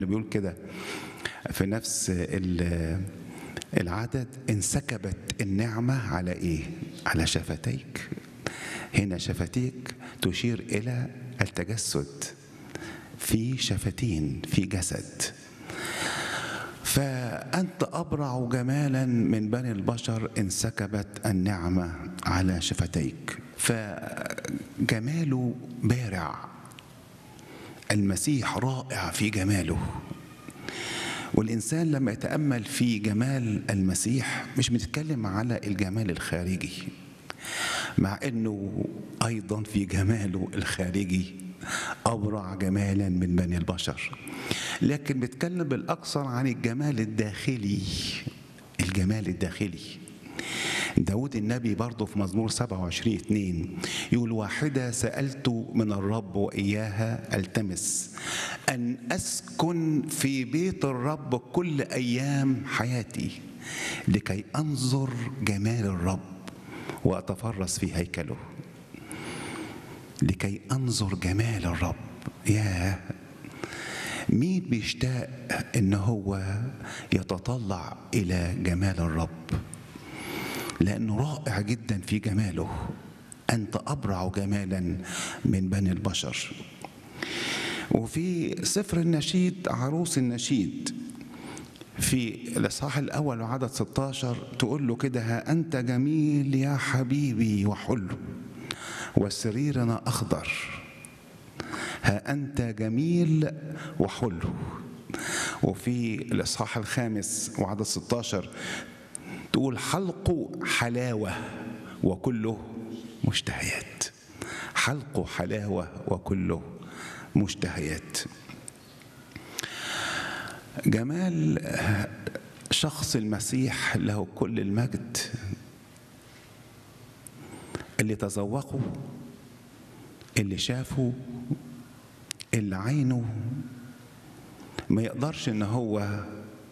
بيقول كده في نفس ال- العدد انسكبت النعمة على إيه؟ على شفتيك هنا شفتيك تشير إلى التجسد في شفتين في جسد فأنت أبرع جمالا من بني البشر انسكبت النعمة على شفتيك فجماله بارع المسيح رائع في جماله والإنسان لما يتأمل في جمال المسيح مش بنتكلم على الجمال الخارجي مع أنه أيضا في جماله الخارجي أبرع جمالا من بني البشر لكن بيتكلم بالأكثر عن الجمال الداخلي الجمال الداخلي داود النبي برضه في مزمور 27 2 يقول واحدة سألت من الرب وإياها ألتمس أن أسكن في بيت الرب كل أيام حياتي لكي أنظر جمال الرب وأتفرس في هيكله لكي أنظر جمال الرب ياه مين بيشتاق ان هو يتطلع الى جمال الرب لانه رائع جدا في جماله انت ابرع جمالا من بني البشر وفي سفر النشيد عروس النشيد في الاصحاح الاول وعدد 16 تقول له كده ها انت جميل يا حبيبي وحلو وسريرنا اخضر ها أنت جميل وحلو وفي الإصحاح الخامس وعدد 16 تقول حلقه حلاوة وكله مشتهيات حلقه حلاوة وكله مشتهيات جمال شخص المسيح له كل المجد اللي تذوقه اللي شافه اللي عينه ما يقدرش ان هو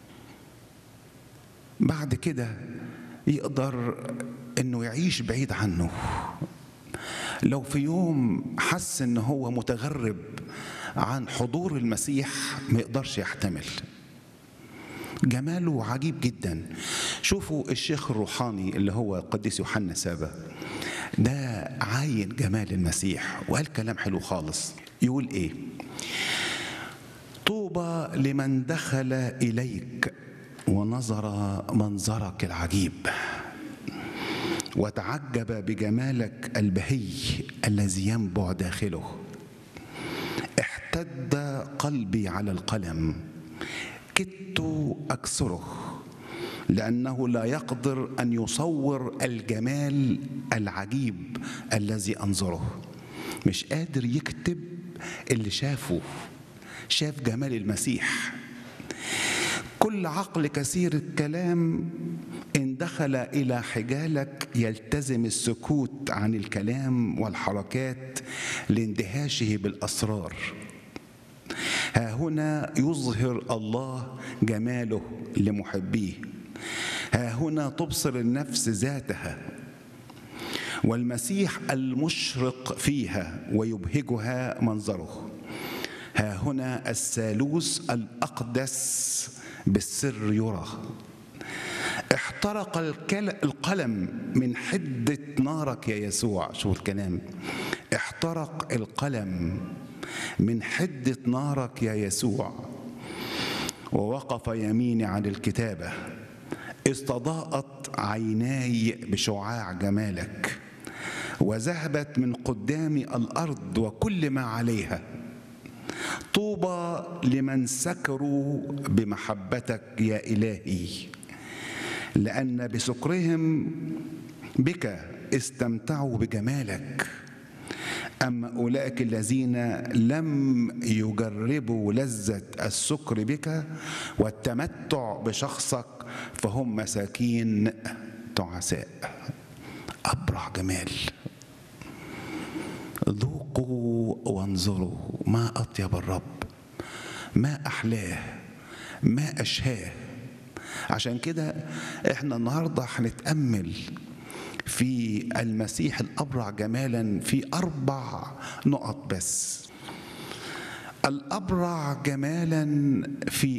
بعد كده يقدر انه يعيش بعيد عنه لو في يوم حس ان هو متغرب عن حضور المسيح ما يقدرش يحتمل جماله عجيب جدا شوفوا الشيخ الروحاني اللي هو قديس يوحنا سابا ده عاين جمال المسيح وقال كلام حلو خالص يقول ايه طوبى لمن دخل اليك ونظر منظرك العجيب وتعجب بجمالك البهي الذي ينبع داخله احتد قلبي على القلم كدت اكسره لانه لا يقدر ان يصور الجمال العجيب الذي انظره مش قادر يكتب اللي شافه شاف جمال المسيح كل عقل كثير الكلام ان دخل الى حجالك يلتزم السكوت عن الكلام والحركات لاندهاشه بالاسرار ها هنا يظهر الله جماله لمحبيه ها هنا تبصر النفس ذاتها والمسيح المشرق فيها ويبهجها منظره ها هنا الثالوث الاقدس بالسر يرى احترق القلم من حده نارك يا يسوع شوف الكلام احترق القلم من حده نارك يا يسوع ووقف يميني عن الكتابه استضاءت عيناي بشعاع جمالك وذهبت من قدامي الارض وكل ما عليها طوبى لمن سكروا بمحبتك يا الهي لان بسكرهم بك استمتعوا بجمالك اما اولئك الذين لم يجربوا لذه السكر بك والتمتع بشخصك فهم مساكين تعساء ابرع جمال ذوقوا وانظروا ما اطيب الرب ما احلاه ما اشهاه عشان كده احنا النهارده هنتامل في المسيح الابرع جمالا في اربع نقط بس الابرع جمالا في